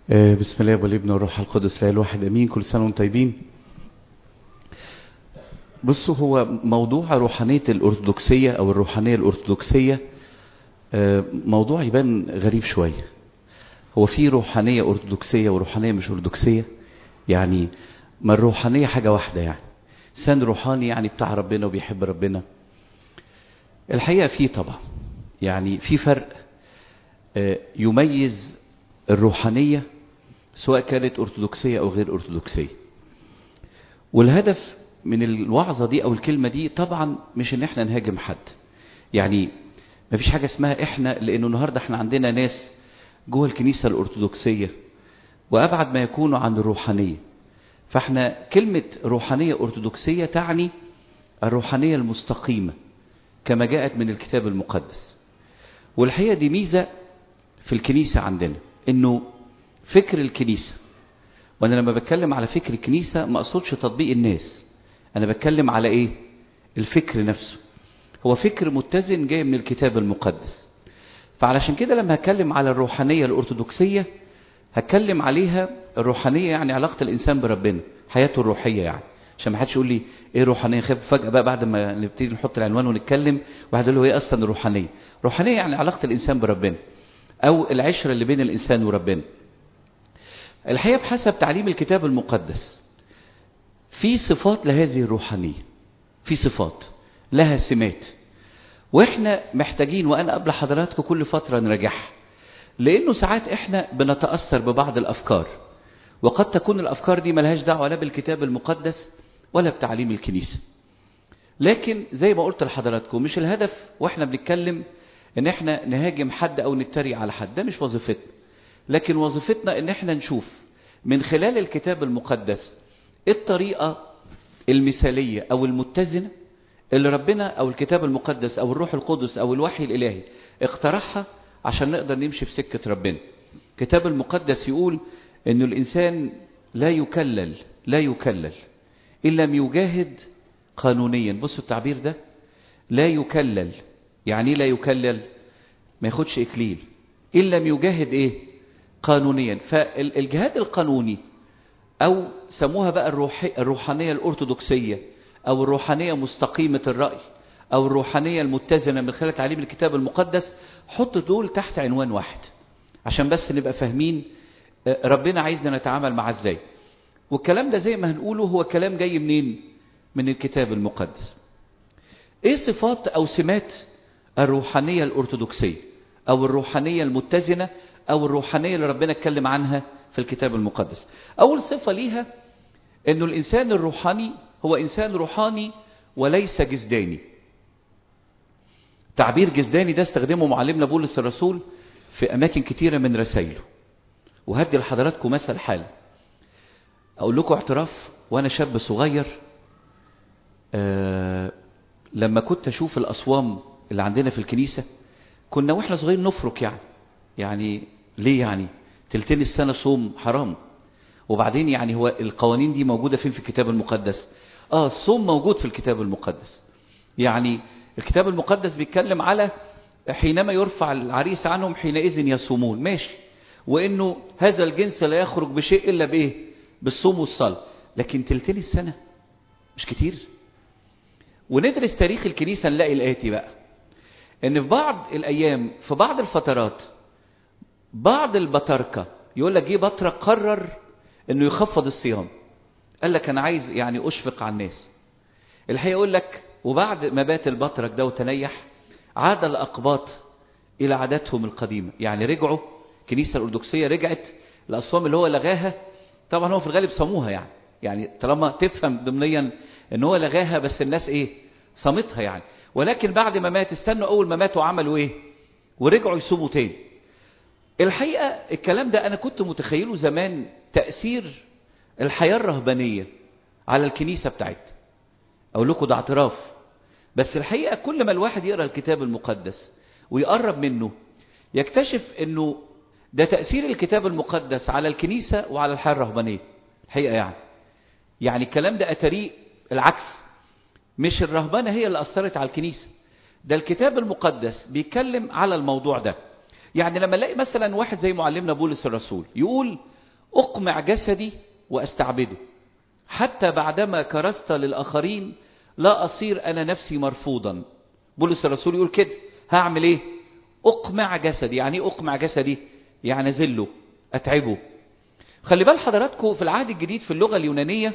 آه، بسم الله والابن والروح القدس لا الواحد امين كل سنه وانتم طيبين بصوا هو موضوع روحانيه الارثوذكسيه او الروحانيه الارثوذكسيه آه، موضوع يبان غريب شويه هو في روحانيه ارثوذكسيه وروحانيه مش ارثوذكسيه يعني ما الروحانيه حاجه واحده يعني انسان روحاني يعني بتاع ربنا وبيحب ربنا الحقيقه في طبعا يعني في فرق آه، يميز الروحانيه سواء كانت أرثوذكسية أو غير أرثوذكسية والهدف من الوعظة دي أو الكلمة دي طبعا مش إن إحنا نهاجم حد يعني مفيش حاجة اسمها إحنا لأنه النهاردة إحنا عندنا ناس جوه الكنيسة الأرثوذكسية وأبعد ما يكونوا عن الروحانية فإحنا كلمة روحانية أرثوذكسية تعني الروحانية المستقيمة كما جاءت من الكتاب المقدس والحقيقة دي ميزة في الكنيسة عندنا إنه فكر الكنيسة وانا لما بتكلم على فكر الكنيسة ما اقصدش تطبيق الناس انا بتكلم على ايه الفكر نفسه هو فكر متزن جاي من الكتاب المقدس فعلشان كده لما هتكلم على الروحانية الارثوذكسية هتكلم عليها الروحانية يعني علاقة الانسان بربنا حياته الروحية يعني عشان ما حدش يقول لي ايه روحانية خاف فجأة بقى بعد ما نبتدي نحط العنوان ونتكلم واحد يقول له ايه اصلا الروحانية روحانية يعني علاقة الانسان بربنا او العشرة اللي بين الانسان وربنا الحقيقة بحسب تعليم الكتاب المقدس في صفات لهذه الروحانية في صفات لها سمات واحنا محتاجين وانا قبل حضراتكم كل فترة نراجعها لانه ساعات احنا بنتأثر ببعض الافكار وقد تكون الافكار دي ملهاش دعوة لا بالكتاب المقدس ولا بتعليم الكنيسة لكن زي ما قلت لحضراتكم مش الهدف واحنا بنتكلم ان احنا نهاجم حد او نتريق على حد ده مش وظيفتنا لكن وظيفتنا ان احنا نشوف من خلال الكتاب المقدس الطريقة المثالية او المتزنة اللي ربنا او الكتاب المقدس او الروح القدس او الوحي الالهي اقترحها عشان نقدر نمشي في سكة ربنا الكتاب المقدس يقول انه الانسان لا يكلل لا يكلل ان لم يجاهد قانونيا بصوا التعبير ده لا يكلل يعني لا يكلل ما ياخدش اكليل ان لم يجاهد ايه قانونيا فالجهاد القانوني او سموها بقى الروحي الروحانيه الارثوذكسيه او الروحانيه مستقيمه الراي او الروحانيه المتزنه من خلال تعليم الكتاب المقدس حط دول تحت عنوان واحد عشان بس نبقى فاهمين ربنا عايزنا نتعامل معاه ازاي والكلام ده زي ما هنقوله هو كلام جاي منين من الكتاب المقدس ايه صفات او سمات الروحانيه الارثوذكسيه او الروحانيه المتزنه او الروحانيه اللي ربنا اتكلم عنها في الكتاب المقدس اول صفه ليها انه الانسان الروحاني هو انسان روحاني وليس جسداني تعبير جسداني ده استخدمه معلمنا بولس الرسول في اماكن كتيره من رسائله وهدي لحضراتكم مثل حال اقول لكم اعتراف وانا شاب صغير آه لما كنت اشوف الاصوام اللي عندنا في الكنيسه كنا واحنا صغيرين نفرك يعني يعني ليه يعني تلتين السنة صوم حرام وبعدين يعني هو القوانين دي موجودة فين في الكتاب المقدس اه الصوم موجود في الكتاب المقدس يعني الكتاب المقدس بيتكلم على حينما يرفع العريس عنهم حينئذ يصومون ماشي وانه هذا الجنس لا يخرج بشيء الا بايه بالصوم والصلاة لكن تلتين السنة مش كتير وندرس تاريخ الكنيسة نلاقي الآتي بقى ان في بعض الايام في بعض الفترات بعض البطاركة يقول لك جه بطرك قرر انه يخفض الصيام قال لك انا عايز يعني اشفق على الناس الحقيقه يقول لك وبعد ما بات البطرك ده وتنيح عاد الاقباط الى عاداتهم القديمه يعني رجعوا الكنيسه الارثوذكسيه رجعت الاصوام اللي هو لغاها طبعا هو في الغالب صاموها يعني يعني طالما تفهم ضمنيا ان هو لغاها بس الناس ايه صامتها يعني ولكن بعد ما مات استنوا اول ما ماتوا عملوا ايه ورجعوا يصوموا تاني الحقيقة الكلام ده أنا كنت متخيله زمان تأثير الحياة الرهبانية على الكنيسة بتاعتنا أقول لكم ده اعتراف بس الحقيقة كل ما الواحد يقرأ الكتاب المقدس ويقرب منه يكتشف أنه ده تأثير الكتاب المقدس على الكنيسة وعلى الحياة الرهبانية الحقيقة يعني يعني الكلام ده أتريق العكس مش الرهبانة هي اللي أثرت على الكنيسة ده الكتاب المقدس بيتكلم على الموضوع ده يعني لما نلاقي مثلا واحد زي معلمنا بولس الرسول يقول أقمع جسدي وأستعبده حتى بعدما كرست للآخرين لا أصير أنا نفسي مرفوضا بولس الرسول يقول كده هعمل إيه أقمع جسدي يعني إيه أقمع جسدي يعني أذله أتعبه خلي بال حضراتكم في العهد الجديد في اللغة اليونانية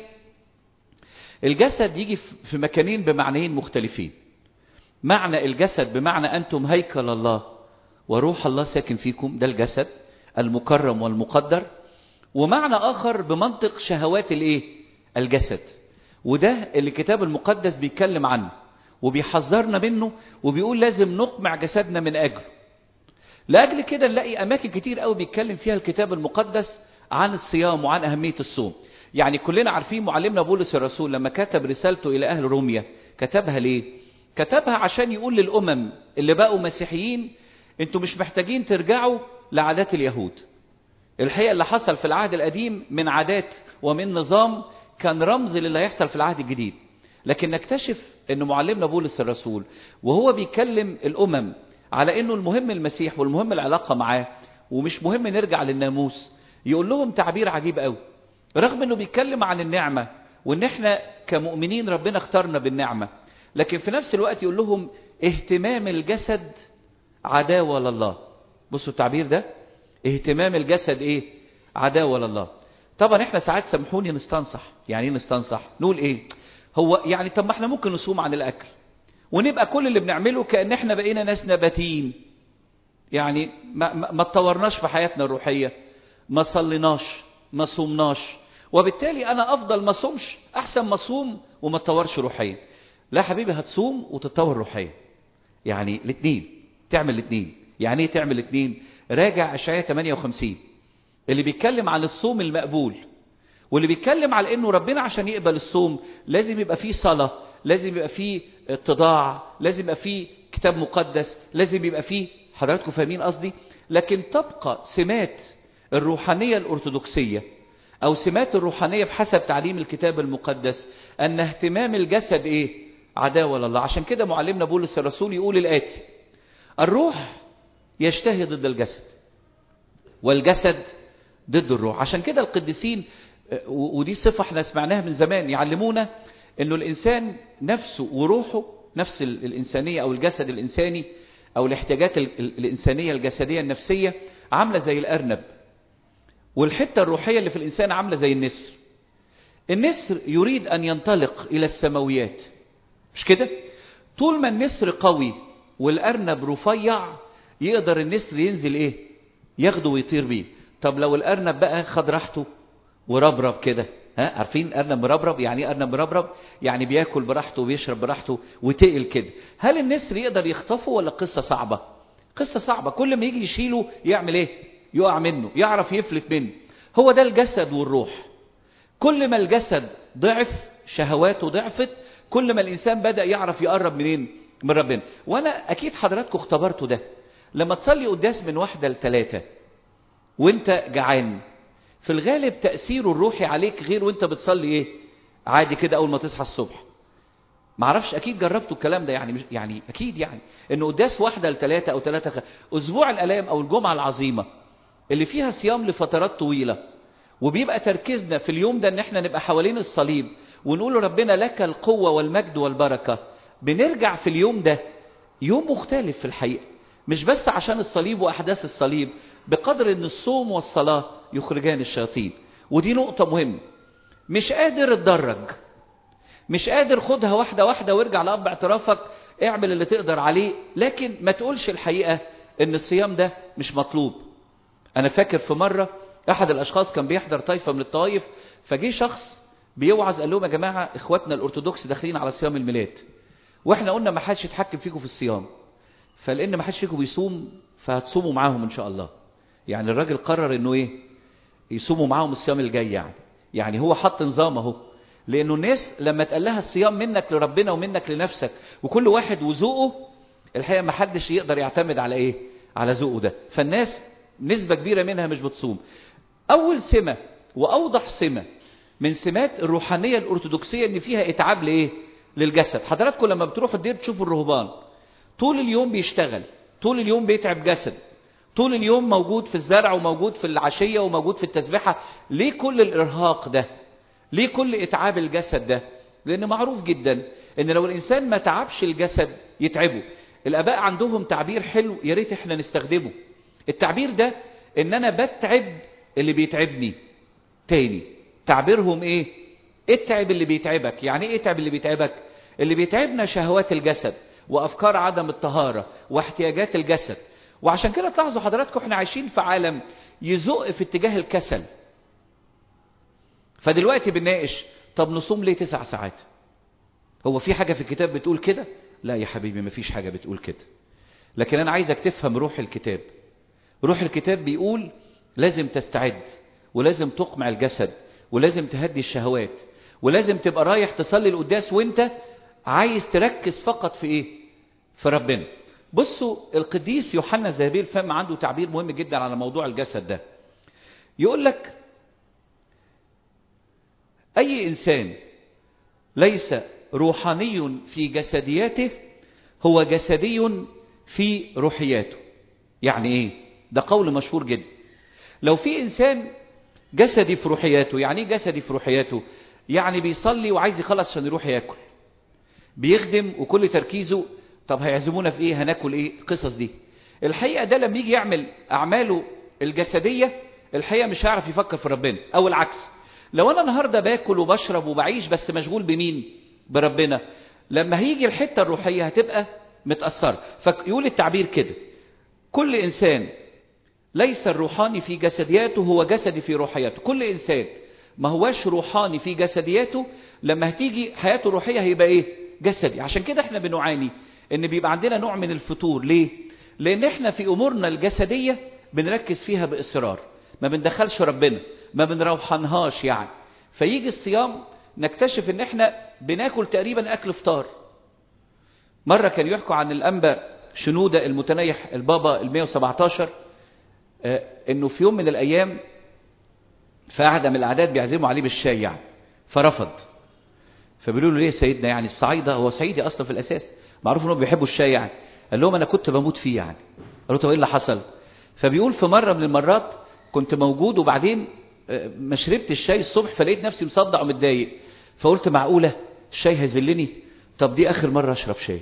الجسد يجي في مكانين بمعنيين مختلفين معنى الجسد بمعنى أنتم هيكل الله وروح الله ساكن فيكم ده الجسد المكرم والمقدر ومعنى آخر بمنطق شهوات الايه الجسد وده اللي الكتاب المقدس بيتكلم عنه وبيحذرنا منه وبيقول لازم نقمع جسدنا من أجله لأجل كده نلاقي أماكن كتير قوي بيتكلم فيها الكتاب المقدس عن الصيام وعن أهمية الصوم يعني كلنا عارفين معلمنا بولس الرسول لما كتب رسالته إلى أهل روميا كتبها ليه كتبها عشان يقول للأمم اللي بقوا مسيحيين انتوا مش محتاجين ترجعوا لعادات اليهود الحقيقة اللي حصل في العهد القديم من عادات ومن نظام كان رمز للي هيحصل في العهد الجديد لكن نكتشف ان معلمنا بولس الرسول وهو بيكلم الامم على انه المهم المسيح والمهم العلاقة معاه ومش مهم نرجع للناموس يقول لهم تعبير عجيب قوي رغم انه بيتكلم عن النعمة وان احنا كمؤمنين ربنا اختارنا بالنعمة لكن في نفس الوقت يقول لهم اهتمام الجسد عداوة لله بصوا التعبير ده اهتمام الجسد ايه عداوة لله طبعا احنا ساعات سامحوني نستنصح يعني ايه نستنصح نقول ايه هو يعني طب ما احنا ممكن نصوم عن الاكل ونبقى كل اللي بنعمله كأن احنا بقينا ناس نباتيين يعني ما, ما, ما اتطورناش في حياتنا الروحية ما صليناش ما صومناش وبالتالي انا افضل ما صومش احسن ما صوم وما اتطورش روحيا لا حبيبي هتصوم وتتطور روحيا يعني الاثنين تعمل الاثنين يعني ايه تعمل الاثنين راجع اشعياء 58 اللي بيتكلم عن الصوم المقبول واللي بيتكلم على انه ربنا عشان يقبل الصوم لازم يبقى فيه صلاة لازم يبقى فيه اتضاع لازم يبقى فيه كتاب مقدس لازم يبقى فيه حضراتكم فاهمين قصدي لكن تبقى سمات الروحانية الأرثوذكسية أو سمات الروحانية بحسب تعليم الكتاب المقدس أن اهتمام الجسد إيه عداوة لله عشان كده معلمنا بولس الرسول يقول الآتي الروح يجتهي ضد الجسد والجسد ضد الروح عشان كده القديسين ودي صفة احنا سمعناها من زمان يعلمونا انه الانسان نفسه وروحه نفس الانسانية او الجسد الانساني او الاحتياجات الانسانية الجسدية النفسية عاملة زي الارنب والحتة الروحية اللي في الانسان عاملة زي النسر النسر يريد ان ينطلق الى السماويات مش كده طول ما النسر قوي والارنب رفيع يقدر النسر ينزل ايه ياخده ويطير بيه طب لو الارنب بقى خد راحته وربرب كده ها عارفين ارنب مربرب يعني ايه ارنب مربرب يعني بياكل براحته وبيشرب براحته وتقل كده هل النسر يقدر يخطفه ولا قصه صعبه قصه صعبه كل ما يجي يشيله يعمل ايه يقع منه يعرف يفلت منه هو ده الجسد والروح كل ما الجسد ضعف شهواته ضعفت كل ما الانسان بدا يعرف يقرب منين من ربنا وانا اكيد حضراتكم اختبرتوا ده لما تصلي قداس من واحده لثلاثه وانت جعان في الغالب تأثيره الروحي عليك غير وانت بتصلي ايه عادي كده اول ما تصحى الصبح معرفش اكيد جربتوا الكلام ده يعني مش يعني اكيد يعني انه قداس واحده لثلاثه او ثلاثه خ... اسبوع الالام او الجمعه العظيمه اللي فيها صيام لفترات طويله وبيبقى تركيزنا في اليوم ده ان احنا نبقى حوالين الصليب ونقول ربنا لك القوه والمجد والبركه بنرجع في اليوم ده يوم مختلف في الحقيقه مش بس عشان الصليب واحداث الصليب بقدر ان الصوم والصلاه يخرجان الشياطين ودي نقطة مهمة مش قادر اتدرج مش قادر خدها واحدة واحدة وارجع لأب اعترافك اعمل اللي تقدر عليه لكن ما تقولش الحقيقة ان الصيام ده مش مطلوب انا فاكر في مرة احد الاشخاص كان بيحضر طائفة من الطوائف فجي شخص بيوعظ قال لهم يا جماعة اخواتنا الارثوذكس داخلين على صيام الميلاد واحنا قلنا ما حدش يتحكم فيكم في الصيام فلان ما حدش فيكم بيصوم فهتصوموا معاهم ان شاء الله يعني الراجل قرر انه ايه يصوموا معاهم الصيام الجاي يعني يعني هو حط نظام اهو لانه الناس لما تقال لها الصيام منك لربنا ومنك لنفسك وكل واحد وذوقه الحقيقه ما حدش يقدر يعتمد على ايه على ذوقه ده فالناس نسبه كبيره منها مش بتصوم اول سمه واوضح سمه من سمات الروحانيه الارثوذكسيه ان فيها اتعاب لايه للجسد حضراتكم لما بتروحوا الدير تشوفوا الرهبان طول اليوم بيشتغل طول اليوم بيتعب جسد طول اليوم موجود في الزرع وموجود في العشية وموجود في التسبيحة ليه كل الإرهاق ده ليه كل إتعاب الجسد ده لأن معروف جدا أن لو الإنسان ما تعبش الجسد يتعبه الآباء عندهم تعبير حلو يا ريت احنا نستخدمه التعبير ده ان انا بتعب اللي بيتعبني تاني تعبيرهم ايه اتعب اللي بيتعبك يعني ايه اتعب اللي بيتعبك اللي بيتعبنا شهوات الجسد وافكار عدم الطهارة واحتياجات الجسد وعشان كده تلاحظوا حضراتكم احنا عايشين في عالم يزق في اتجاه الكسل فدلوقتي بنناقش طب نصوم ليه تسع ساعات هو في حاجة في الكتاب بتقول كده لا يا حبيبي مفيش حاجة بتقول كده لكن انا عايزك تفهم روح الكتاب روح الكتاب بيقول لازم تستعد ولازم تقمع الجسد ولازم تهدي الشهوات ولازم تبقى رايح تصلي القداس وانت عايز تركز فقط في ايه في ربنا بصوا القديس يوحنا الذهبي الفم عنده تعبير مهم جدا على موضوع الجسد ده يقول لك اي انسان ليس روحاني في جسدياته هو جسدي في روحياته يعني ايه ده قول مشهور جدا لو في انسان جسدي في روحياته يعني ايه جسدي في روحياته يعني بيصلي وعايز يخلص عشان يروح ياكل بيخدم وكل تركيزه طب هيعزمونا في ايه هناكل ايه القصص دي الحقيقه ده لما يجي يعمل اعماله الجسديه الحقيقه مش هيعرف يفكر في ربنا او العكس لو انا النهارده باكل وبشرب وبعيش بس مشغول بمين بربنا لما هيجي الحته الروحيه هتبقى متاثره فيقول التعبير كده كل انسان ليس الروحاني في جسدياته هو جسدي في روحياته كل انسان ما هواش روحاني في جسدياته لما هتيجي حياته الروحيه هيبقى ايه جسدي عشان كده احنا بنعاني ان بيبقى عندنا نوع من الفتور ليه لان احنا في امورنا الجسديه بنركز فيها باصرار ما بندخلش ربنا ما بنروحنهاش يعني فيجي الصيام نكتشف ان احنا بناكل تقريبا اكل فطار مره كان يحكوا عن الانبا شنوده المتنيح البابا ال 117 آه انه في يوم من الايام في قعده من الاعداد بيعزموا عليه بالشاي يعني فرفض فبيقولوا له ليه يا سيدنا يعني الصعيده هو صعيدي اصلا في الاساس معروف انهم بيحبوا الشاي يعني قال لهم انا كنت بموت فيه يعني قالوا طب ايه اللي حصل فبيقول في مره من المرات كنت موجود وبعدين ما شربت الشاي الصبح فلقيت نفسي مصدع ومتضايق فقلت معقوله الشاي هيذلني طب دي اخر مره اشرب شاي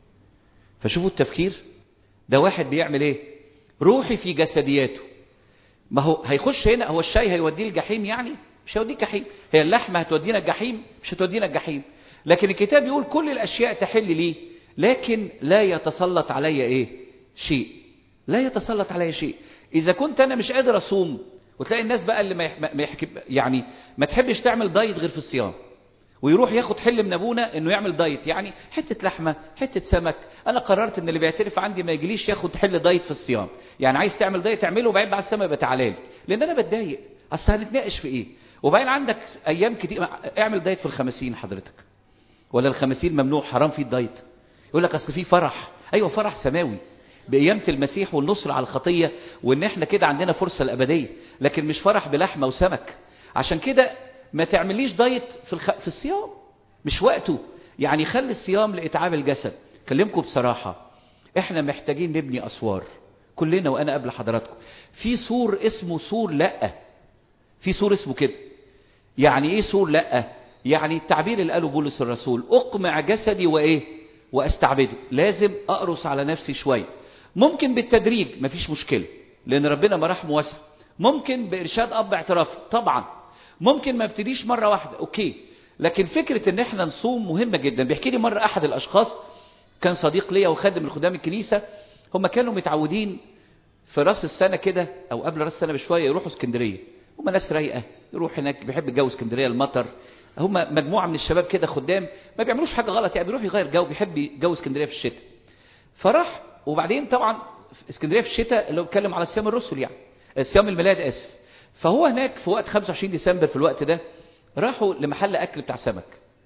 فشوفوا التفكير ده واحد بيعمل ايه روحي في جسدياته ما هو هيخش هنا هو الشاي هيوديه الجحيم يعني مش هيوديه الجحيم هي اللحمه هتودينا الجحيم مش هتودينا الجحيم لكن الكتاب يقول كل الاشياء تحل لي لكن لا يتسلط علي ايه شيء لا يتسلط علي شيء اذا كنت انا مش قادر اصوم وتلاقي الناس بقى اللي ما يحكي يعني ما تحبش تعمل دايت غير في الصيام ويروح ياخد حل من ابونا انه يعمل دايت يعني حته لحمه حته سمك انا قررت ان اللي بيعترف عندي ما يجيليش ياخد حل دايت في الصيام يعني عايز تعمل دايت اعمله وبعدين بعد السما يبقى تعالى لي لان انا بتضايق اصل هنتناقش في ايه وبعدين عندك ايام كتير اعمل دايت في الخمسين حضرتك ولا الخمسين ممنوع حرام فيه الدايت يقول لك اصل فيه فرح ايوه فرح سماوي بقيامة المسيح والنصر على الخطية وان احنا كده عندنا فرصة الابدية لكن مش فرح بلحمة وسمك عشان كده ما تعمليش دايت في, الخ... في الصيام مش وقته يعني خلي الصيام لاتعاب الجسد كلمكم بصراحة احنا محتاجين نبني اسوار كلنا وانا قبل حضراتكم في سور اسمه سور لا في سور اسمه كده يعني ايه سور لا يعني التعبير اللي قاله بولس الرسول اقمع جسدي وايه واستعبده لازم اقرص على نفسي شويه ممكن بالتدريج مفيش مشكله لان ربنا مراحمه واسعه ممكن بارشاد اب اعترافي طبعا ممكن ما ابتديش مره واحده اوكي لكن فكره ان احنا نصوم مهمه جدا بيحكي لي مره احد الاشخاص كان صديق ليا وخادم من خدام الكنيسه هم كانوا متعودين في راس السنه كده او قبل راس السنه بشويه يروحوا اسكندريه هم ناس رايقه يروح هناك بيحب الجو اسكندريه المطر هم مجموعه من الشباب كده خدام ما بيعملوش حاجه غلط يعني بيروح يغير جو بيحب جو اسكندريه في الشتاء فراح وبعدين طبعا اسكندريه في الشتاء اللي هو بيتكلم على صيام الرسل يعني صيام الميلاد اسف فهو هناك في وقت 25 ديسمبر في الوقت ده راحوا لمحل اكل بتاع سمك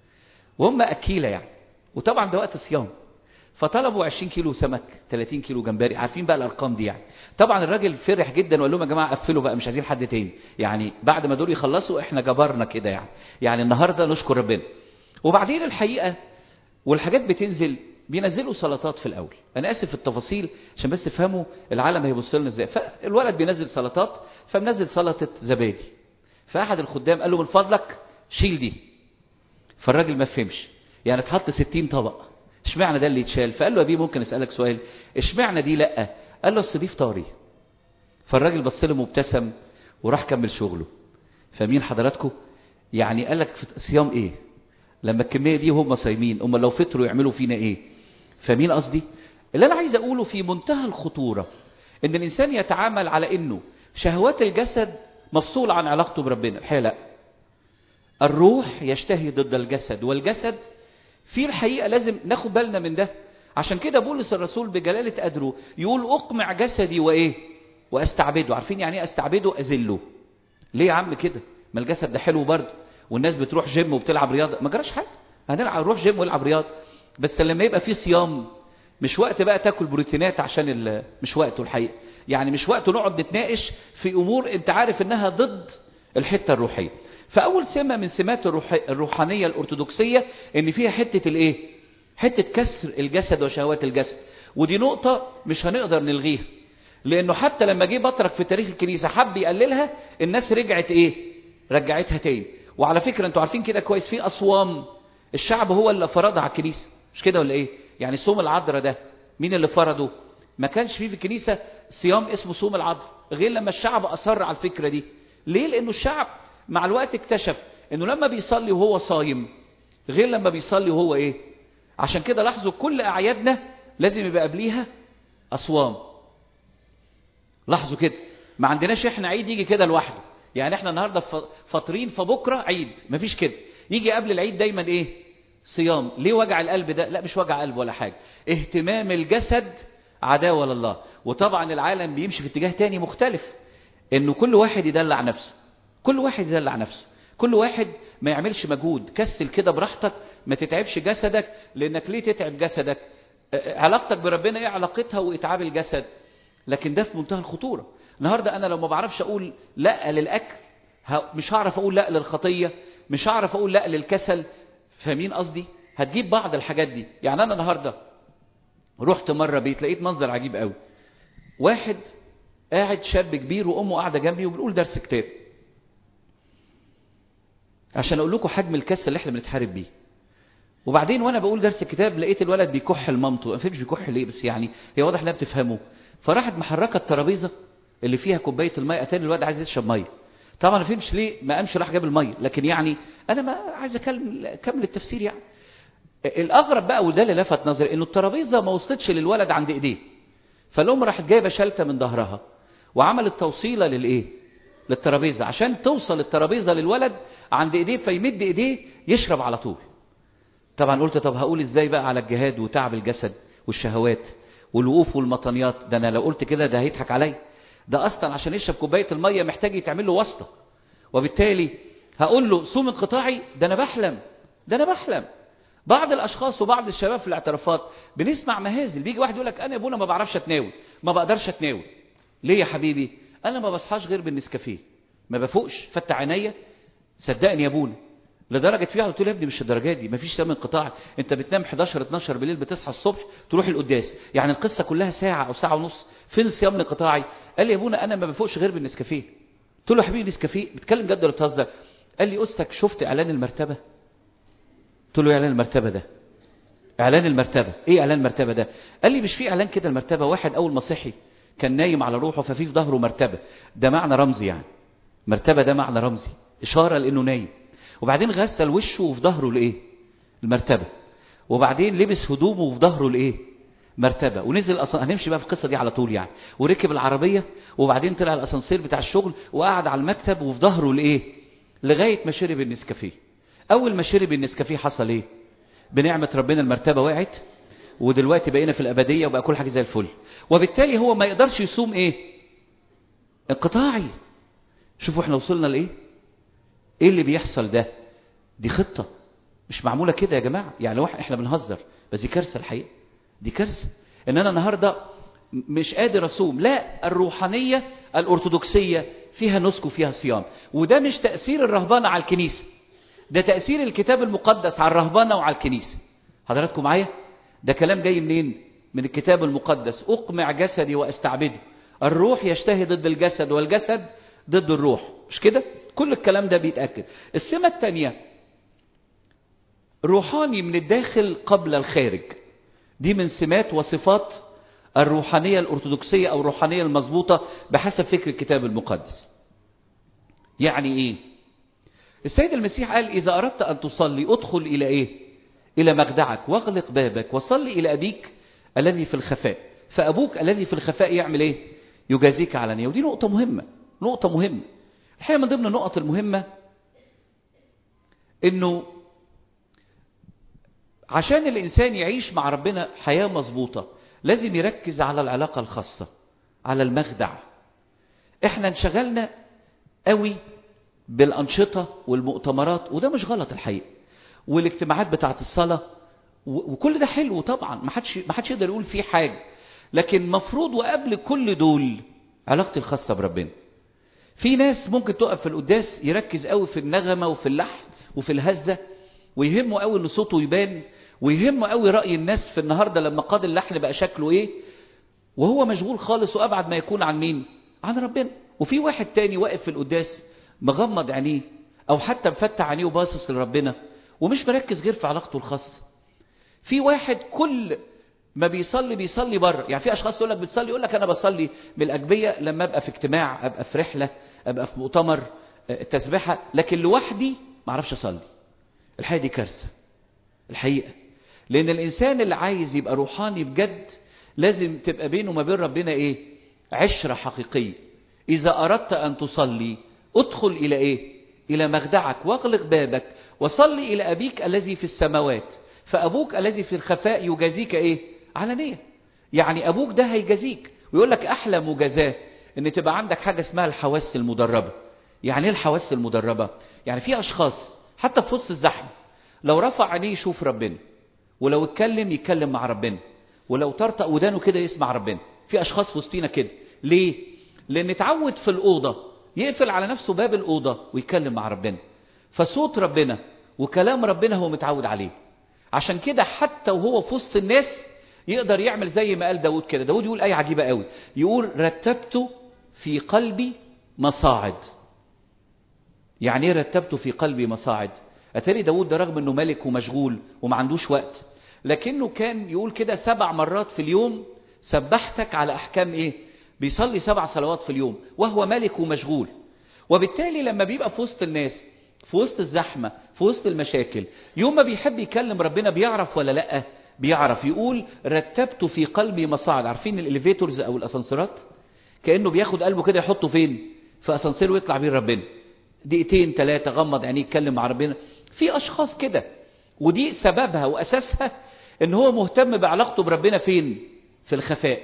وهم اكيله يعني وطبعا ده وقت صيام فطلبوا 20 كيلو سمك 30 كيلو جمبري عارفين بقى الارقام دي يعني طبعا الراجل فرح جدا وقال لهم يا جماعه قفلوا بقى مش عايزين حد تاني يعني بعد ما دول يخلصوا احنا جبرنا كده يعني يعني النهارده نشكر ربنا وبعدين الحقيقه والحاجات بتنزل بينزلوا سلطات في الاول انا اسف في التفاصيل عشان بس تفهموا العالم هيبص لنا ازاي فالولد بينزل سلطات فمنزل سلطه زبادي فاحد الخدام قال له من فضلك شيل دي فالراجل ما فهمش يعني اتحط 60 طبق اشمعنى ده اللي يتشال فقال له يا بيه ممكن اسالك سؤال اشمعنى دي لا قال له اصل دي فطاري فالراجل بص له مبتسم وراح كمل شغله فمين حضراتكم يعني قال لك صيام ايه لما الكميه دي هم صايمين هم لو فطروا يعملوا فينا ايه فمين قصدي اللي انا عايز اقوله في منتهى الخطوره ان الانسان يتعامل على انه شهوات الجسد مفصول عن علاقته بربنا الحقيقه لا الروح يشتهي ضد الجسد والجسد في الحقيقه لازم ناخد بالنا من ده عشان كده بولس الرسول بجلاله قدره يقول اقمع جسدي وايه واستعبده عارفين يعني ايه استعبده اذله ليه يا عم كده ما الجسد ده حلو برضه والناس بتروح جيم وبتلعب رياضه ما جراش حاجه هنلعب نروح جيم ونلعب رياضه بس لما يبقى في صيام مش وقت بقى تاكل بروتينات عشان ال... مش وقته الحقيقه يعني مش وقته نقعد نتناقش في امور انت عارف انها ضد الحته الروحيه فاول سمه من سمات الروح... الروحانيه الارثوذكسيه ان فيها حته الايه حته كسر الجسد وشهوات الجسد ودي نقطه مش هنقدر نلغيها لانه حتى لما جه بطرك في تاريخ الكنيسه حب يقللها الناس رجعت ايه رجعتها تاني وعلى فكره انتوا عارفين كده كويس في اصوام الشعب هو اللي فرضها على الكنيسه مش كده ولا ايه يعني صوم العذراء ده مين اللي فرضه ما كانش فيه في الكنيسه صيام اسمه صوم العذراء غير لما الشعب اصر على الفكره دي ليه لانه الشعب مع الوقت اكتشف انه لما بيصلي وهو صايم غير لما بيصلي وهو ايه عشان كده لاحظوا كل اعيادنا لازم يبقى قبليها اصوام لاحظوا كده ما عندناش احنا عيد يجي كده لوحده يعني احنا النهارده فاطرين فبكره عيد مفيش كده يجي قبل العيد دايما ايه صيام ليه وجع القلب ده لا مش وجع قلب ولا حاجه اهتمام الجسد عداوه لله وطبعا العالم بيمشي في اتجاه تاني مختلف انه كل واحد يدلع نفسه كل واحد يدلع نفسه كل واحد ما يعملش مجهود كسل كده براحتك ما تتعبش جسدك لانك ليه تتعب جسدك علاقتك بربنا ايه علاقتها واتعاب الجسد لكن ده في منتهى الخطوره النهارده انا لو ما بعرفش اقول لا للاكل مش هعرف اقول لا للخطيه مش هعرف اقول لا للكسل فاهمين قصدي هتجيب بعض الحاجات دي يعني انا النهارده رحت مره بيت لقيت منظر عجيب قوي واحد قاعد شاب كبير وامه قاعده جنبي وبنقول درس كتاب عشان اقول لكم حجم الكسل اللي احنا بنتحارب بيه وبعدين وانا بقول درس الكتاب لقيت الولد بيكح لمامته ما فهمش بيكح ليه بس يعني هي واضح انها بتفهمه فراحت محركه الترابيزه اللي فيها كوبايه الميه اتاني الواد عايز يشرب ميه طبعا ما فهمش ليه ما قامش راح جاب الميه لكن يعني انا ما عايز اكمل اكمل التفسير يعني الاغرب بقى وده اللي لفت نظري انه الترابيزه ما وصلتش للولد عند ايديه فالام راحت جايبه شلته من ظهرها وعملت توصيله للايه للترابيزه عشان توصل الترابيزه للولد عند ايديه فيمد ايديه يشرب على طول طبعا قلت طب هقول ازاي بقى على الجهاد وتعب الجسد والشهوات والوقوف والمطنيات ده انا لو قلت كده ده هيضحك عليا ده اصلا عشان يشرب كوبايه الميه محتاج يتعمل له واسطه وبالتالي هقول له صوم انقطاعي ده انا بحلم ده انا بحلم بعض الاشخاص وبعض الشباب في الاعترافات بنسمع مهازل بيجي واحد يقول لك انا يا ابونا ما بعرفش اتناول ما بقدرش اتناول ليه يا حبيبي انا ما بصحاش غير بالنسكافيه ما بفوقش فتح عينيا صدقني يا ابونا لدرجه في واحد قلت له يا ابني مش الدرجات دي مفيش صيام انقطاع انت بتنام 11 12 بالليل بتصحى الصبح تروح القداس يعني القصه كلها ساعه او ساعه ونص فين الصيام الانقطاعي قال لي يا ابونا انا ما بفوقش غير بالنسكافيه قلت له يا حبيبي نسكافيه بتكلم جد ولا بتهزر قال لي استك شفت اعلان المرتبه قلت له ايه اعلان المرتبه ده اعلان المرتبه ايه اعلان المرتبه ده قال لي مش في اعلان كده المرتبه واحد اول ما صحي كان نايم على روحه ففي في ظهره مرتبه ده معنى رمزي يعني مرتبه ده معنى رمزي اشاره لانه نايم وبعدين غسل وشه وفي ظهره لايه المرتبه وبعدين لبس هدومه وفي ظهره لايه مرتبه ونزل أصلا هنمشي بقى في القصه دي على طول يعني وركب العربيه وبعدين طلع الاسانسير بتاع الشغل وقعد على المكتب وفي ظهره لايه لغايه ما شرب النسكافيه اول ما شرب النسكافيه حصل ايه بنعمه ربنا المرتبه وقعت ودلوقتي بقينا في الابديه وبقى كل حاجه زي الفل وبالتالي هو ما يقدرش يصوم ايه انقطاعي شوفوا احنا وصلنا لايه ايه اللي بيحصل ده دي خطه مش معموله كده يا جماعه يعني لو احنا بنهزر بس دي كارثه الحقيقه دي كارثه ان انا النهارده مش قادر اصوم لا الروحانيه الارثوذكسيه فيها نسك وفيها صيام وده مش تاثير الرهبنه على الكنيسه ده تاثير الكتاب المقدس على الرهبنه وعلى الكنيسه حضراتكم معايا ده كلام جاي منين من الكتاب المقدس اقمع جسدي واستعبده الروح يشتهي ضد الجسد والجسد ضد الروح مش كده كل الكلام ده بيتاكد السمه الثانيه روحاني من الداخل قبل الخارج دي من سمات وصفات الروحانيه الارثوذكسيه او الروحانيه المظبوطه بحسب فكر الكتاب المقدس يعني ايه السيد المسيح قال اذا اردت ان تصلي ادخل الى ايه الى مخدعك واغلق بابك وصلي الى ابيك الذي في الخفاء فابوك الذي في الخفاء يعمل ايه يجازيك علانيه ودي نقطه مهمه نقطه مهمه الحقيقه من ضمن النقط المهمه انه عشان الانسان يعيش مع ربنا حياه مظبوطه لازم يركز على العلاقه الخاصه على المخدع احنا انشغلنا قوي بالانشطه والمؤتمرات وده مش غلط الحقيقه والاجتماعات بتاعت الصلاه وكل ده حلو طبعا ما حدش ما حدش يقدر يقول فيه حاجه لكن مفروض وقبل كل دول علاقتي الخاصه بربنا في ناس ممكن تقف في القداس يركز قوي في النغمه وفي اللحن وفي الهزه ويهمه قوي ان صوته يبان ويهمه قوي راي الناس في النهارده لما قاد اللحن بقى شكله ايه وهو مشغول خالص وابعد ما يكون عن مين عن ربنا وفي واحد تاني واقف في القداس مغمض عينيه او حتى مفتح عينيه وباصص لربنا ومش مركز غير في علاقته الخاصه في واحد كل ما بيصلي بيصلي بره يعني في اشخاص يقول لك بتصلي يقول لك انا بصلي بالاجبيه لما ابقى في اجتماع ابقى في رحله ابقى في مؤتمر تسبيحه لكن لوحدي ما اعرفش اصلي الحقيقه دي كارثه الحقيقه لان الانسان اللي عايز يبقى روحاني بجد لازم تبقى بينه وما بين ربنا ايه عشره حقيقيه اذا اردت ان تصلي ادخل الى ايه الى مخدعك واغلق بابك وصلي الى ابيك الذي في السماوات فابوك الذي في الخفاء يجازيك ايه علانيه يعني ابوك ده هيجازيك ويقول لك احلى مجازاه ان تبقى عندك حاجه اسمها الحواس المدربه يعني ايه الحواس المدربه يعني في اشخاص حتى في وسط الزحمه لو رفع عينيه يشوف ربنا ولو اتكلم يتكلم مع ربنا ولو طرطق ودانه كده يسمع ربنا في اشخاص في وسطينا كده ليه لان اتعود في الاوضه يقفل على نفسه باب الاوضه ويتكلم مع ربنا فصوت ربنا وكلام ربنا هو متعود عليه عشان كده حتى وهو في وسط الناس يقدر يعمل زي ما قال داود كده داود يقول آية عجيبة قوي يقول رتبت في قلبي مصاعد يعني ايه رتبت في قلبي مصاعد اتاري داود ده رغم انه ملك ومشغول وما عندوش وقت لكنه كان يقول كده سبع مرات في اليوم سبحتك على احكام ايه بيصلي سبع صلوات في اليوم وهو ملك ومشغول وبالتالي لما بيبقى في وسط الناس في وسط الزحمة في وسط المشاكل يوم ما بيحب يكلم ربنا بيعرف ولا لأ بيعرف يقول رتبت في قلبي مصاعد عارفين الاليفيتورز او الاسانسيرات كانه بياخد قلبه كده يحطه فين في اسانسير ويطلع بيه ربنا دقيقتين ثلاثه غمض عينيه يتكلم مع ربنا في اشخاص كده ودي سببها واساسها ان هو مهتم بعلاقته بربنا فين في الخفاء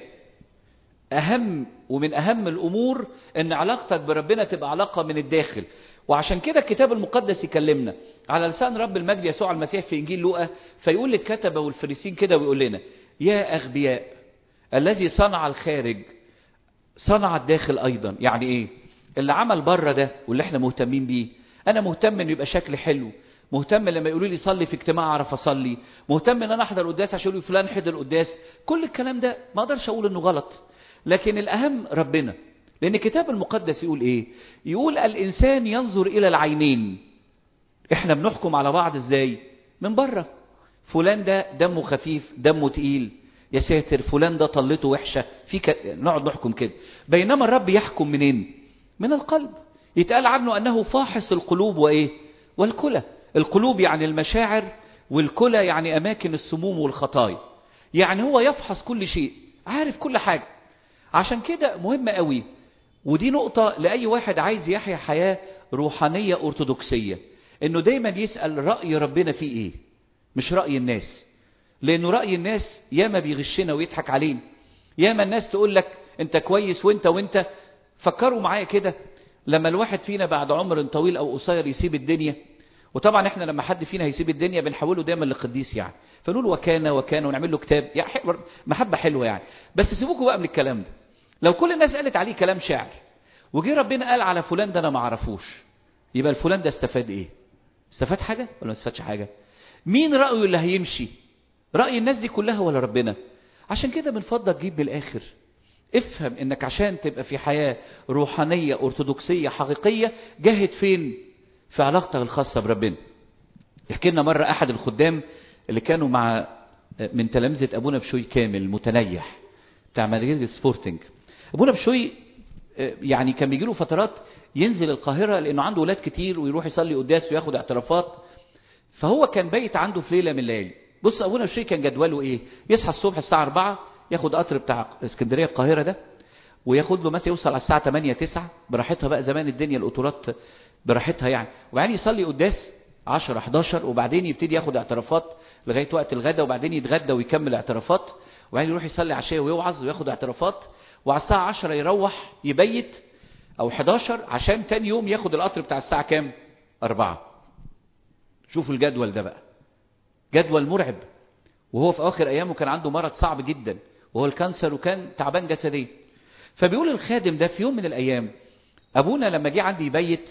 اهم ومن اهم الامور ان علاقتك بربنا تبقى علاقه من الداخل وعشان كده الكتاب المقدس يكلمنا على لسان رب المجد يسوع المسيح في انجيل لوقا فيقول للكتبه والفريسين كده ويقول لنا يا اغبياء الذي صنع الخارج صنع الداخل ايضا يعني ايه اللي عمل بره ده واللي احنا مهتمين بيه انا مهتم انه يبقى شكلي حلو مهتم لما يقولوا لي صلي في اجتماع اعرف اصلي مهتم ان انا احضر قداس عشان يقولوا فلان حضر قداس كل الكلام ده ما اقدرش اقول انه غلط لكن الاهم ربنا لان الكتاب المقدس يقول ايه يقول الانسان ينظر الى العينين احنا بنحكم على بعض ازاي من بره فلان ده دمه خفيف دمه تقيل يا ساتر فلان ده طلته وحشه في ك... نقعد نحكم كده بينما الرب يحكم منين من القلب يتقال عنه انه فاحص القلوب وايه والكلى القلوب يعني المشاعر والكلى يعني اماكن السموم والخطايا يعني هو يفحص كل شيء عارف كل حاجه عشان كده مهم قوي ودي نقطة لأي واحد عايز يحيا حياة روحانية أرثوذكسية إنه دايما يسأل رأي ربنا فيه إيه مش رأي الناس لأنه رأي الناس ياما بيغشنا ويضحك علينا ياما الناس تقول لك أنت كويس وأنت وأنت فكروا معايا كده لما الواحد فينا بعد عمر طويل أو قصير يسيب الدنيا وطبعا احنا لما حد فينا هيسيب الدنيا بنحوله دايما لقديس يعني فنقول وكان وكان ونعمل له كتاب يعني محبة حلوة يعني بس سيبوكوا بقى من الكلام ده لو كل الناس قالت عليه كلام شعر وجي ربنا قال على فلان ده انا ما اعرفوش يبقى الفلان ده استفاد ايه استفاد حاجه ولا ما استفادش حاجه مين رايه اللي هيمشي رأي الناس دي كلها ولا ربنا عشان كده من فضلك جيب بالآخر افهم انك عشان تبقى في حياة روحانية ارثوذكسية حقيقية جاهد فين في علاقتك الخاصة بربنا يحكي لنا مرة احد الخدام اللي كانوا مع من تلامذة ابونا بشوي كامل المتنيح بتاع مدريد سبورتنج ابونا بشوي يعني كان بيجي له فترات ينزل القاهرة لانه عنده ولاد كتير ويروح يصلي قداس وياخد اعترافات فهو كان بايت عنده في ليلة من الليالي بص ابونا بشوي كان جدوله ايه يصحى الصبح الساعة 4 ياخد قطر بتاع اسكندريه القاهره ده وياخد له مثلا يوصل على الساعه 8 9 براحتها بقى زمان الدنيا القطورات براحتها يعني وبعدين يصلي قداس 10 11 وبعدين يبتدي ياخد اعترافات لغايه وقت الغداء وبعدين يتغدى ويكمل اعترافات وبعدين يروح يصلي عشاء ويوعظ وياخد اعترافات وعلى الساعه 10 يروح يبيت او 11 عشان تاني يوم ياخد القطر بتاع الساعه كام 4 شوفوا الجدول ده بقى جدول مرعب وهو في اخر ايامه كان عنده مرض صعب جدا وهو الكانسر وكان تعبان جسديا فبيقول الخادم ده في يوم من الايام ابونا لما جه عندي يبيت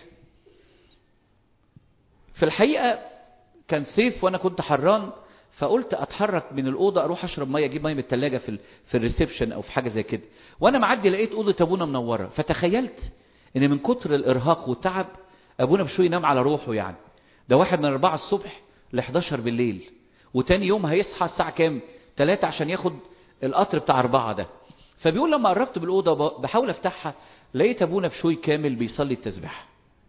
في الحقيقه كان صيف وانا كنت حران فقلت اتحرك من الاوضه اروح اشرب ميه اجيب ميه من الثلاجه في في الريسبشن او في حاجه زي كده وانا معدي لقيت اوضه ابونا منوره فتخيلت ان من كتر الارهاق والتعب ابونا بشوي ينام على روحه يعني ده واحد من 4 الصبح ل 11 بالليل وتاني يوم هيصحى الساعه كام 3 عشان ياخد القطر بتاع أربعة ده فبيقول لما قربت بالأوضة بحاول أفتحها لقيت أبونا بشوي كامل بيصلي التسبيح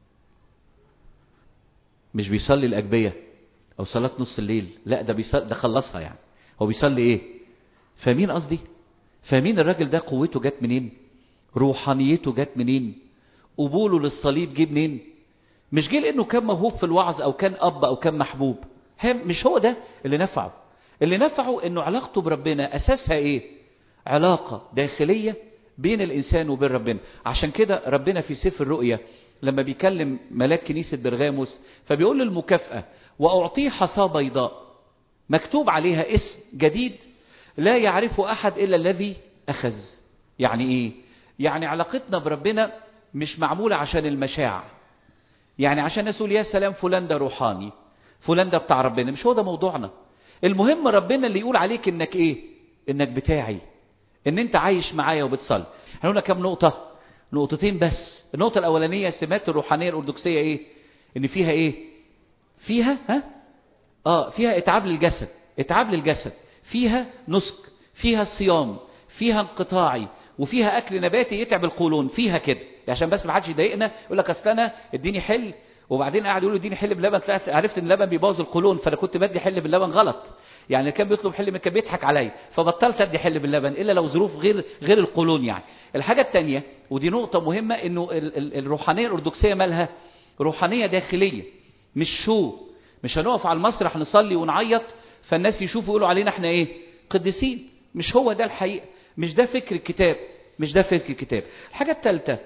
مش بيصلي الأجبية أو صلاة نص الليل لا ده بيصلي ده خلصها يعني هو بيصلي إيه فاهمين قصدي فاهمين الراجل ده قوته جت منين روحانيته جت منين قبوله للصليب جه منين مش جه لأنه كان موهوب في الوعظ أو كان أب أو كان محبوب مش هو ده اللي نفعه اللي نفعه انه علاقته بربنا اساسها ايه علاقة داخلية بين الانسان وبين ربنا عشان كده ربنا في سفر الرؤيا لما بيكلم ملاك كنيسة برغاموس فبيقول المكافأة واعطيه حصى بيضاء مكتوب عليها اسم جديد لا يعرفه احد الا الذي اخذ يعني ايه يعني علاقتنا بربنا مش معمولة عشان المشاع يعني عشان نقول يا سلام فلان ده روحاني فلان ده بتاع ربنا مش هو ده موضوعنا المهم ربنا اللي يقول عليك انك ايه انك بتاعي ان انت عايش معايا وبتصلي احنا قلنا كام نقطة نقطتين بس النقطة الاولانية السمات الروحانية الارثوذكسية ايه ان فيها ايه فيها ها اه فيها اتعاب للجسد اتعاب للجسد فيها نسك فيها الصيام فيها انقطاعي وفيها اكل نباتي يتعب القولون فيها كده عشان بس ما حدش يضايقنا يقول لك اصل انا اديني حل وبعدين قاعد يقول له اديني حل بلبن طلعت عرفت ان اللبن بيبوظ القولون فانا كنت بدي حل باللبن غلط يعني كان بيطلب حل من كان بيضحك عليا فبطلت ادي حل باللبن الا لو ظروف غير غير القولون يعني الحاجه الثانيه ودي نقطه مهمه انه ال ال الروحانيه الارثوذكسيه مالها روحانيه داخليه مش شو مش هنقف على المسرح نصلي ونعيط فالناس يشوفوا يقولوا علينا احنا ايه قديسين مش هو ده الحقيقه مش ده فكر الكتاب مش ده فكر الكتاب الحاجه الثالثه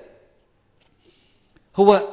هو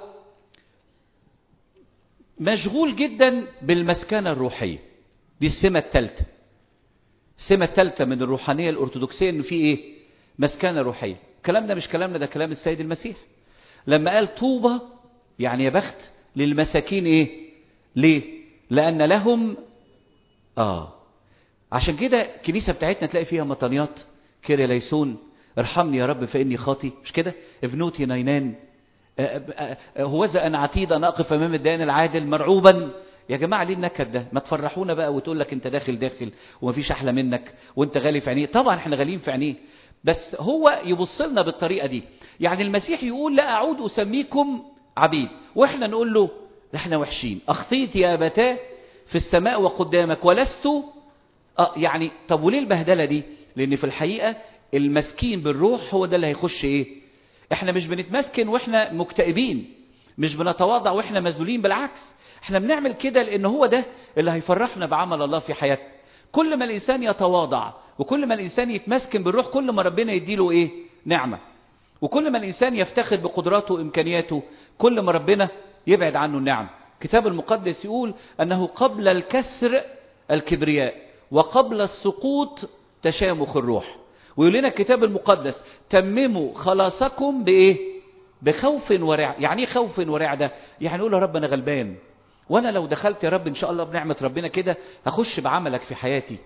مشغول جدا بالمسكنة الروحية دي السمة الثالثة السمة الثالثة من الروحانية الأرثوذكسية إنه في إيه؟ مسكنة روحية الكلام ده مش كلامنا ده كلام السيد المسيح لما قال طوبى يعني يا بخت للمساكين إيه؟ ليه؟ لأن لهم آه عشان كده الكنيسة بتاعتنا تلاقي فيها مطانيات كيري ليسون ارحمني يا رب فإني خاطي مش كده؟ ابنوتي نينان هوذا أنا عتيدا أقف أمام الديان العادل مرعوبا يا جماعة ليه النكد ده ما تفرحونا بقى وتقول لك انت داخل داخل ومفيش أحلى منك وانت غالي في عينيه طبعا احنا غاليين في عينيه بس هو يبص لنا بالطريقة دي يعني المسيح يقول لا أعود أسميكم عبيد واحنا نقول له ده احنا وحشين أخطيت يا أبتاه في السماء وقدامك ولست آه يعني طب وليه البهدلة دي لأن في الحقيقة المسكين بالروح هو ده اللي هيخش ايه احنا مش بنتمسكن واحنا مكتئبين مش بنتواضع واحنا مذلولين بالعكس احنا بنعمل كده لان هو ده اللي هيفرحنا بعمل الله في حياتنا كل ما الانسان يتواضع وكل ما الانسان يتمسكن بالروح كل ما ربنا يديله ايه نعمة وكل ما الانسان يفتخر بقدراته وامكانياته كل ما ربنا يبعد عنه النعم الكتاب المقدس يقول انه قبل الكسر الكبرياء وقبل السقوط تشامخ الروح ويقول لنا الكتاب المقدس تمموا خلاصكم بايه بخوف ورع يعني ايه خوف ورع ده يعني نقول يا رب انا غلبان وانا لو دخلت يا رب ان شاء الله بنعمه ربنا كده هخش بعملك في حياتي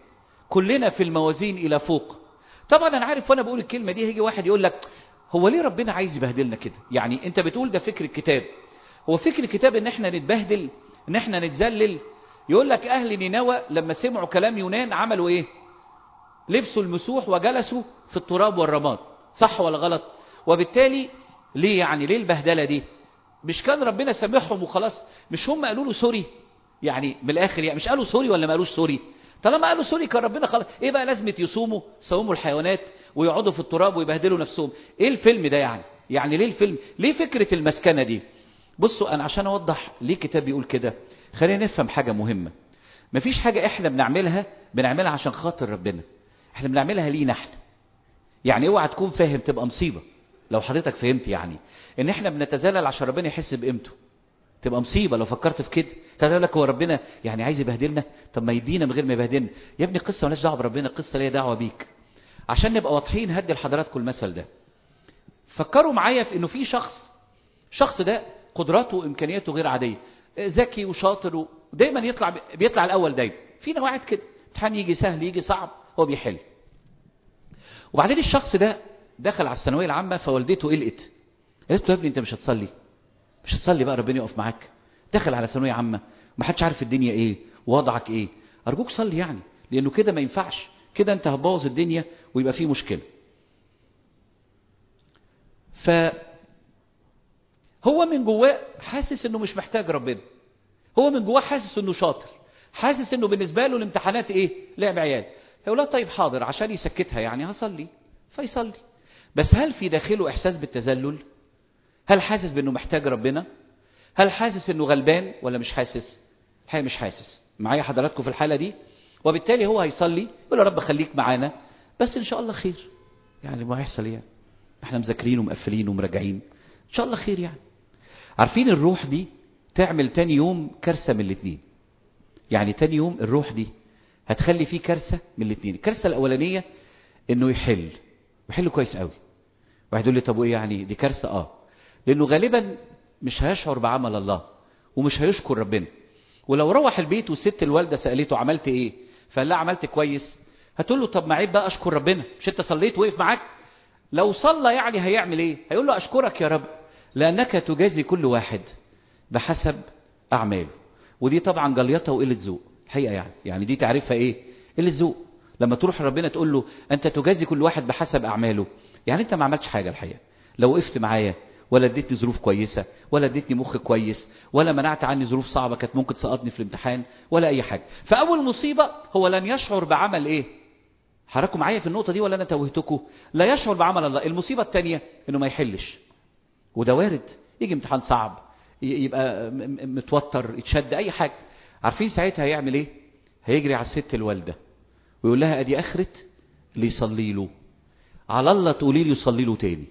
كلنا في الموازين الى فوق طبعا انا عارف وانا بقول الكلمه دي هيجي واحد يقول لك هو ليه ربنا عايز يبهدلنا كده يعني انت بتقول ده فكر الكتاب هو فكر الكتاب ان احنا نتبهدل ان احنا نتذلل يقول لك اهل نينوى لما سمعوا كلام يونان عملوا ايه لبسوا المسوح وجلسوا في التراب والرماد صح ولا غلط وبالتالي ليه يعني ليه البهدله دي مش كان ربنا سامحهم وخلاص مش هم قالوا له سوري يعني من الاخر يعني مش قالوا سوري ولا ما قالوش سوري طالما قالوا سوري كان ربنا خلاص ايه بقى لازمه يصوموا يصوموا الحيوانات ويقعدوا في التراب ويبهدلوا نفسهم ايه الفيلم ده يعني يعني ليه الفيلم ليه فكره المسكنه دي بصوا انا عشان اوضح ليه كتاب بيقول كده خلينا نفهم حاجه مهمه مفيش حاجه احنا بنعملها بنعملها عشان خاطر ربنا احنا بنعملها لينا احنا يعني اوعى تكون فاهم تبقى مصيبه لو حضرتك فهمت يعني ان احنا بنتذلل عشان ربنا يحس بقيمته تبقى مصيبه لو فكرت في كده تقول لك هو ربنا يعني عايز يبهدلنا طب ما يدينا من غير ما يبهدلنا يا ابني قصه مالهاش دعوه بربنا قصه ليها دعوه بيك عشان نبقى واضحين هدي لحضراتكم المثل ده فكروا معايا في انه في شخص الشخص ده قدراته وامكانياته غير عاديه ذكي وشاطر ودايما يطلع بيطلع الاول دايما فينا واحد كده امتحان يجي سهل يجي صعب هو بيحل وبعدين الشخص ده دخل على الثانويه العامه فوالدته قلقت قالت له يا ابني انت مش هتصلي مش هتصلي بقى ربنا يقف معاك دخل على ثانويه عامه ما حدش عارف الدنيا ايه ووضعك ايه ارجوك صلي يعني لانه كده ما ينفعش كده انت هتبوظ الدنيا ويبقى فيه مشكله ف هو من جواه حاسس انه مش محتاج ربنا هو من جواه حاسس انه شاطر حاسس انه بالنسبه له الامتحانات ايه لعب عيال يقول لا طيب حاضر عشان يسكتها يعني هصلي فيصلي بس هل في داخله احساس بالتذلل هل حاسس بانه محتاج ربنا هل حاسس انه غلبان ولا مش حاسس الحقيقه مش حاسس معايا حضراتكم في الحاله دي وبالتالي هو هيصلي يقول يا رب خليك معانا بس ان شاء الله خير يعني ما هيحصل يعني احنا مذاكرين ومقفلين ومراجعين ان شاء الله خير يعني عارفين الروح دي تعمل تاني يوم كارثه من الاثنين يعني تاني يوم الروح دي هتخلي فيه كارثه من الاثنين الكارثه الاولانيه انه يحل يحل كويس قوي واحد يقول لي طب وايه يعني دي كارثه اه لانه غالبا مش هيشعر بعمل الله ومش هيشكر ربنا ولو روح البيت والست الوالده سالته عملت ايه فقال لها عملت كويس هتقول له طب ما عيب بقى اشكر ربنا مش انت صليت وقف معاك لو صلى يعني هيعمل ايه هيقول له اشكرك يا رب لانك تجازي كل واحد بحسب اعماله ودي طبعا جليطه وقله ذوق الحقيقه يعني يعني دي تعرفها ايه قله ذوق لما تروح ربنا تقول له انت تجازي كل واحد بحسب اعماله يعني انت ما عملتش حاجه الحقيقه لو وقفت معايا ولا اديتني ظروف كويسة ولا اديتني مخ كويس ولا منعت عني ظروف صعبة كانت ممكن تسقطني في الامتحان ولا أي حاجة فأول مصيبة هو لن يشعر بعمل إيه حركوا معايا في النقطة دي ولا أنا توهتكم لا يشعر بعمل الله المصيبة الثانية إنه ما يحلش وده وارد يجي امتحان صعب يبقى متوتر يتشد أي حاجة عارفين ساعتها هيعمل إيه هيجري على الست الوالدة ويقول لها أدي آخرت اللي يصلي له على الله تقولي لي يصلي له تاني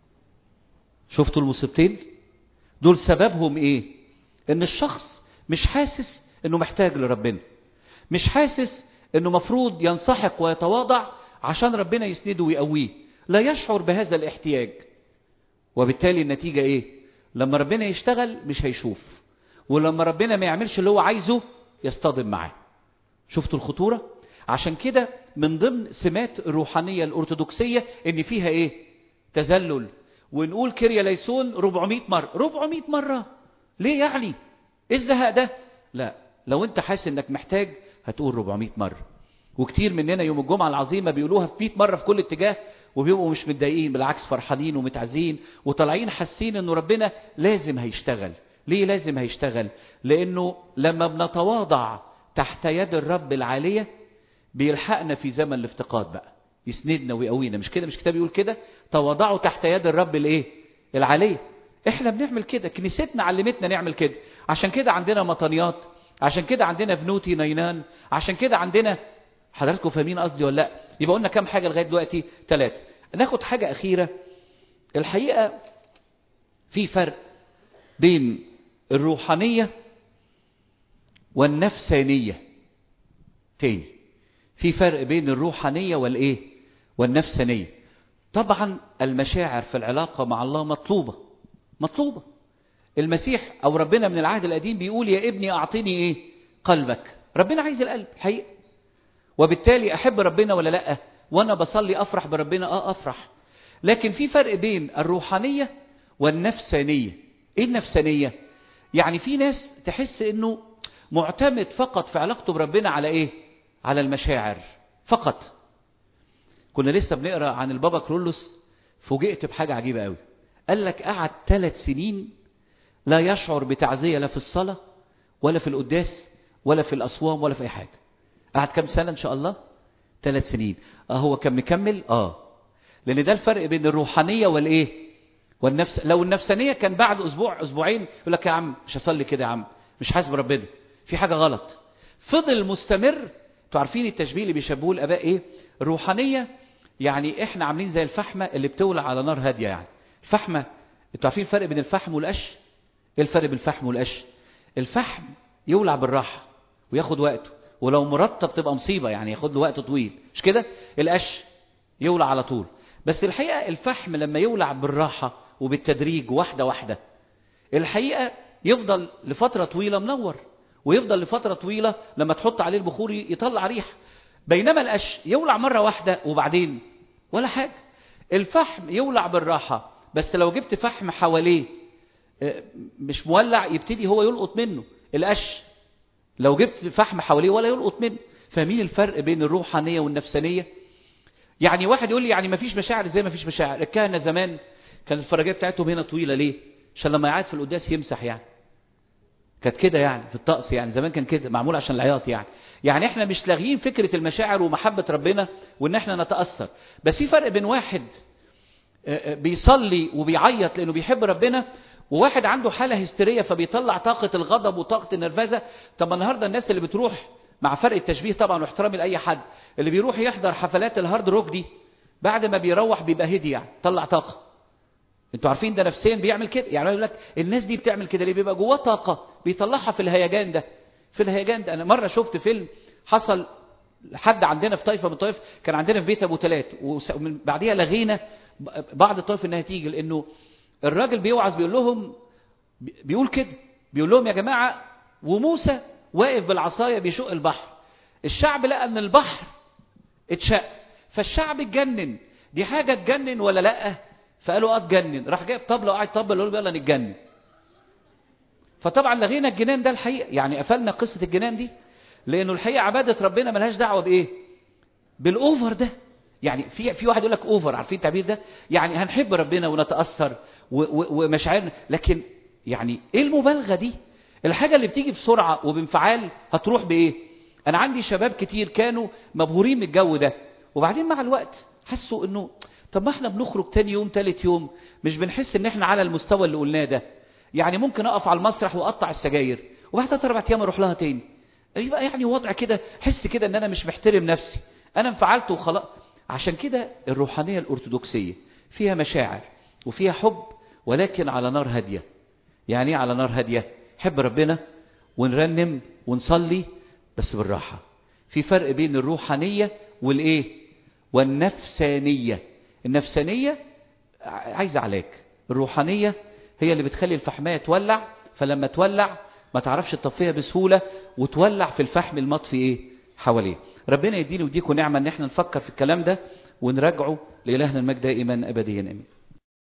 شفتوا المصيبتين دول سببهم ايه ان الشخص مش حاسس انه محتاج لربنا مش حاسس انه مفروض ينسحق ويتواضع عشان ربنا يسنده ويقويه لا يشعر بهذا الاحتياج وبالتالي النتيجة ايه لما ربنا يشتغل مش هيشوف ولما ربنا ما يعملش اللي هو عايزه يصطدم معاه شفتوا الخطورة عشان كده من ضمن سمات الروحانية الأرثوذكسية ان فيها ايه تذلل ونقول كيريا ليسون 400 مرة 400 مرة ليه يعني ايه الزهق ده لا لو انت حاسس انك محتاج هتقول 400 مرة وكتير مننا يوم الجمعة العظيمة بيقولوها في 100 مرة في كل اتجاه وبيبقوا مش متضايقين بالعكس فرحانين ومتعزين وطالعين حاسين انه ربنا لازم هيشتغل ليه لازم هيشتغل لانه لما بنتواضع تحت يد الرب العالية بيلحقنا في زمن الافتقاد بقى يسندنا ويقوينا مش كده مش كتاب يقول كده تواضعوا تحت يد الرب الايه العاليه احنا بنعمل كده كنيستنا علمتنا نعمل كده عشان كده عندنا مطانيات عشان كده عندنا فنوتي نينان عشان كده عندنا حضراتكم فاهمين قصدي ولا لا يبقى قلنا كام حاجه لغايه دلوقتي ثلاثه ناخد حاجه اخيره الحقيقه في فرق بين الروحانيه والنفسانيه تاني في فرق بين الروحانيه والايه والنفسانيه طبعا المشاعر في العلاقه مع الله مطلوبه مطلوبه المسيح او ربنا من العهد القديم بيقول يا ابني اعطني ايه قلبك ربنا عايز القلب الحقيقه وبالتالي احب ربنا ولا لا وانا بصلي افرح بربنا اه افرح لكن في فرق بين الروحانيه والنفسانيه ايه النفسانيه يعني في ناس تحس انه معتمد فقط في علاقته بربنا على ايه على المشاعر فقط كنا لسه بنقرا عن البابا كرولوس فوجئت بحاجه عجيبه قوي قال لك قعد ثلاث سنين لا يشعر بتعزيه لا في الصلاه ولا في القداس ولا في الاصوام ولا في اي حاجه قعد كام سنه ان شاء الله ثلاث سنين اه هو كان مكمل اه لان ده الفرق بين الروحانيه والايه والنفس لو النفسانيه كان بعد اسبوع اسبوعين يقول لك يا عم مش هصلي كده يا عم مش حاسس بربنا في حاجه غلط فضل مستمر انتوا عارفين التشبيه اللي بيشبهوه الاباء ايه الروحانيه يعني احنا عاملين زي الفحمه اللي بتولع على نار هاديه يعني الفحمه انتوا عارفين الفرق بين الفحم والقش ايه الفرق بين الفحم والقش الفحم يولع بالراحه وياخد وقته ولو مرتب تبقى مصيبه يعني ياخد له وقت طويل مش كده القش يولع على طول بس الحقيقه الفحم لما يولع بالراحه وبالتدريج واحده واحده الحقيقه يفضل لفتره طويله منور ويفضل لفتره طويله لما تحط عليه البخور يطلع ريح بينما القش يولع مره واحده وبعدين ولا حاجه الفحم يولع بالراحه بس لو جبت فحم حواليه مش مولع يبتدي هو يلقط منه القش لو جبت فحم حواليه ولا يلقط منه فاهمين الفرق بين الروحانيه والنفسانيه يعني واحد يقول لي يعني ما فيش مشاعر زي ما فيش مشاعر الكهنه زمان كانت الفرجيه بتاعتهم هنا طويله ليه عشان لما يقعد في القداس يمسح يعني كانت كده يعني في الطقس يعني زمان كان كده معمول عشان العياط يعني يعني احنا مش لاغيين فكره المشاعر ومحبه ربنا وان احنا نتاثر بس في فرق بين واحد بيصلي وبيعيط لانه بيحب ربنا وواحد عنده حاله هستيريه فبيطلع طاقه الغضب وطاقه النرفزه طب النهارده الناس اللي بتروح مع فرق التشبيه طبعا واحترامي لاي حد اللي بيروح يحضر حفلات الهارد روك دي بعد ما بيروح بيبقى هدي يعني طلع طاقه انتوا عارفين ده نفسيا بيعمل كده يعني يقول لك الناس دي بتعمل كده ليه بيبقى جواه طاقه بيطلعها في الهيجان ده في الهيجان ده انا مره شفت فيلم حصل حد عندنا في طائفه من الطائف كان عندنا في بيت ابو تلات ومن بعديها لغينا بعض الطائف انها تيجي لانه الراجل بيوعظ بيقول لهم بيقول كده بيقول لهم يا جماعه وموسى واقف بالعصايه بيشق البحر الشعب لقى ان البحر اتشق فالشعب اتجنن دي حاجه تجنن ولا لا فقالوا اه اتجنن راح جايب طبله وقعد طبل قال يلا نتجنن فطبعا لغينا الجنان ده الحقيقه يعني قفلنا قصه الجنان دي لانه الحقيقه عباده ربنا ملهاش دعوه بايه بالاوفر ده يعني في في واحد يقول لك اوفر عارفين التعبير ده يعني هنحب ربنا ونتاثر ومشاعرنا لكن يعني ايه المبالغه دي الحاجه اللي بتيجي بسرعه وبانفعال هتروح بايه انا عندي شباب كتير كانوا مبهورين من الجو ده وبعدين مع الوقت حسوا انه طب ما احنا بنخرج تاني يوم تالت يوم مش بنحس ان احنا على المستوى اللي قلناه ده يعني ممكن اقف على المسرح واقطع السجاير وبعد ثلاث اربع ايام اروح لها تاني يبقى يعني وضع كده حس كده ان انا مش محترم نفسي انا انفعلت وخلاص عشان كده الروحانيه الارثوذكسيه فيها مشاعر وفيها حب ولكن على نار هاديه يعني ايه على نار هاديه حب ربنا ونرنم ونصلي بس بالراحه في فرق بين الروحانيه والايه والنفسانيه النفسانيه عايزه علاج الروحانيه هي اللي بتخلي الفحمايه تولع فلما تولع ما تعرفش تطفيها بسهوله وتولع في الفحم المطفي ايه حواليه ربنا يديني ويديكم نعمه ان احنا نفكر في الكلام ده ونراجعه لالهنا المجد دائما ابديا امين